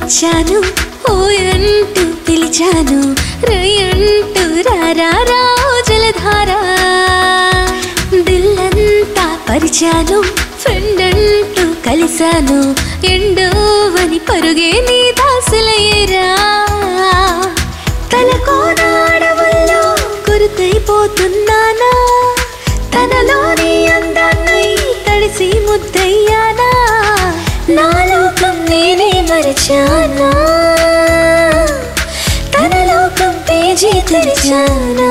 వచ్చాను ఓయంటూ పిలిచాను రయంటూ రారా రావు జలధారా దిల్లంతా పరిచాను ఫ్రెండ్ అంటూ కలిశాను ఎండోవని పరుగే నీ దాసులయ్యేరా తలకోన అడవుల్లో గురుతైపోతున్నానా తనలోని అందాన్నై తడిసి ముద్దయ్యానా నా లోకం నేనే మరచానా తన లోకం పేజీ తెరిచానా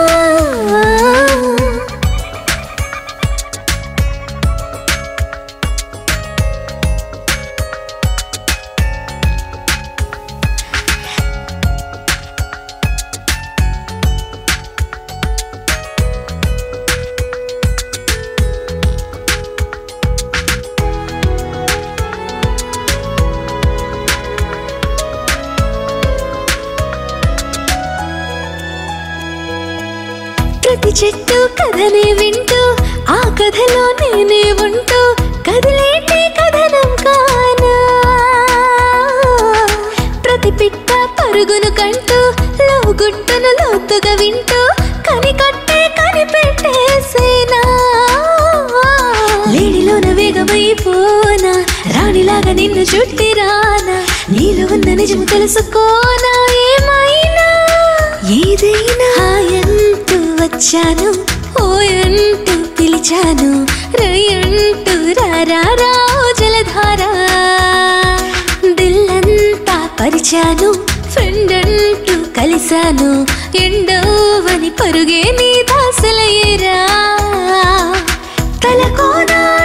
ప్రతి చెట్టు కథనే వింటూ ఆ కథలో నేనే ఉంటూ కదిలేటి కథనం కానా ప్రతి పిట్ట పరుగును కంటూ లోగుట్టును లోతుగా వింటూ కనికట్టే కనిపెట్టేసేనా లేడిలోన వేగమైపోనా రాణిలాగా నిన్ను చుట్టి రానా నీలో ఉన్న నిజము తెలుసుకోనా ఏమైనా ఏదైనా హాయంటూ వచ్చాను ఓయంటూ పిలిచాను రయంటూ రారా రావు జలధారా దిల్లంతా పరిచాను ఫ్రెండ్ అంటూ కలిశాను ఎండోవని పరుగే నీ దాసులయ్యేరా తలకోనా